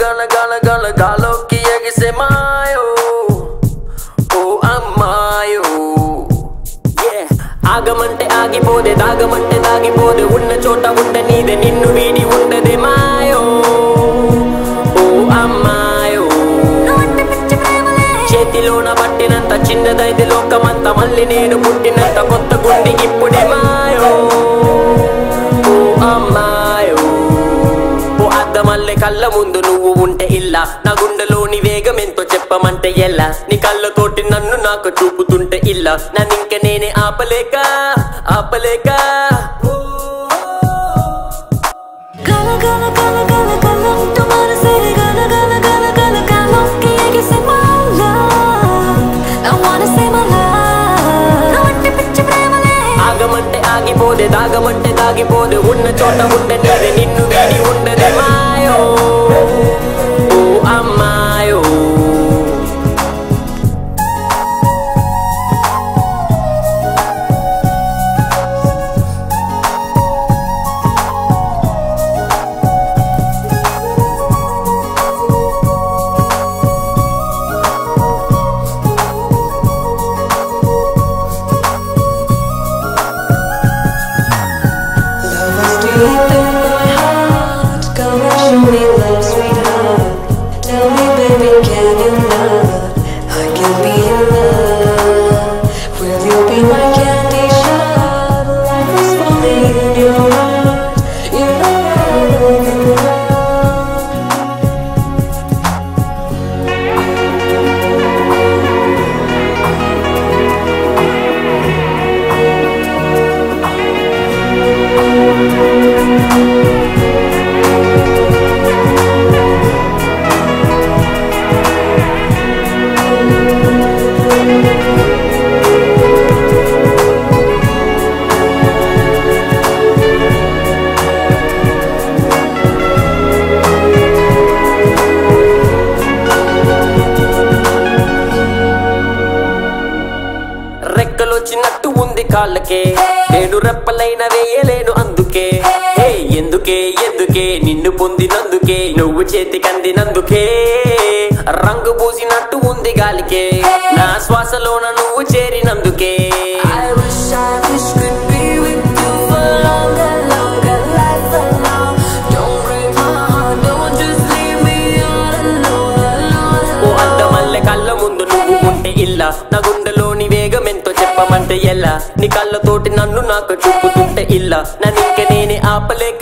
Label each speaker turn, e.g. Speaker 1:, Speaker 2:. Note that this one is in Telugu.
Speaker 1: గల గల గల గాలోకి ఎగిసే మాయో ఓ అమ్మాయో Yeah. ఆగమంటే ఆగిపోదే దాగమంటే దాగిపోదే ఉన్న చోట ఉండ నీదే నిన్ను వీడి ఉండదే మాయో ఓ అమ్మాయో
Speaker 2: నువ్వంటే పిచ్చి ప్రేమలే
Speaker 1: చేతిలోన పట్టినంత చిన్నదైతే లోకమంత మళ్ళీ నేను పుట్టినంత కొత్త గుండి ఇప్పుడే మాయో ఓ అమ్మాయో ఓ అద్దమల్లె కళ్ళ ముందు నువ్వు ఉంటే ఇల్లా నా గుండెలోని వేగం ఎంతో చెప్పమంటే ఎలా నీ కళ్ళతోటి నన్ను నాకు చూపుతుంటే ఇల్లా నన్ను ఇంక నేనే ఆపలేక ఆపలేక
Speaker 2: గల గల గల గల గలంటూ మనసే గల గల గల గల గాలోకి ఎగిసే my love. I wanna say my love. నువ్వంటే పిచ్చి ప్రేమలే
Speaker 1: ఆగమంటే ఆగిపోదే దాగమంటే దాగిపోదే ఉన్న చోట ఉండే నీదే నిన్ను వీడి ఉండదే మాయో ఓ అమ్మాయో
Speaker 2: Love is deep in my heart. Come and show me love, sweetheart. Tell me, baby, can you not? I can be in love. Will you be my candy shot? Life is falling in your heart. You know I love you.
Speaker 1: రెక్కలొచ్చినట్టు ఉంది కాళ్ళకే నేను రెప్పలైన వేయలేను అందుకే హే ఎందుకే ఎందుకే నిన్ను పొందినందుకే నువ్వు చేతికందినందుకే రంగు పూసినట్టు ఉంది గాలికే నా శ్వాసలోన నువ్వు చేరినందుకే
Speaker 2: I wish I wish could be with you for longer, longer life alone. Don't break my heart, don't just leave me all alone, alone,
Speaker 1: oh
Speaker 2: alone.
Speaker 1: అద్దమల్లె కళ్ళ ముందు నువ్వు ఉంటే ఇల్ల నా గుండెలోని వేగం ఎంతో చెప్పమంటే ఎలా నీ కళ్ళతోటి నన్ను నాకు చూపుతుంటే ఇల్ల నన్ను ఇంక నేనే ఆపలేక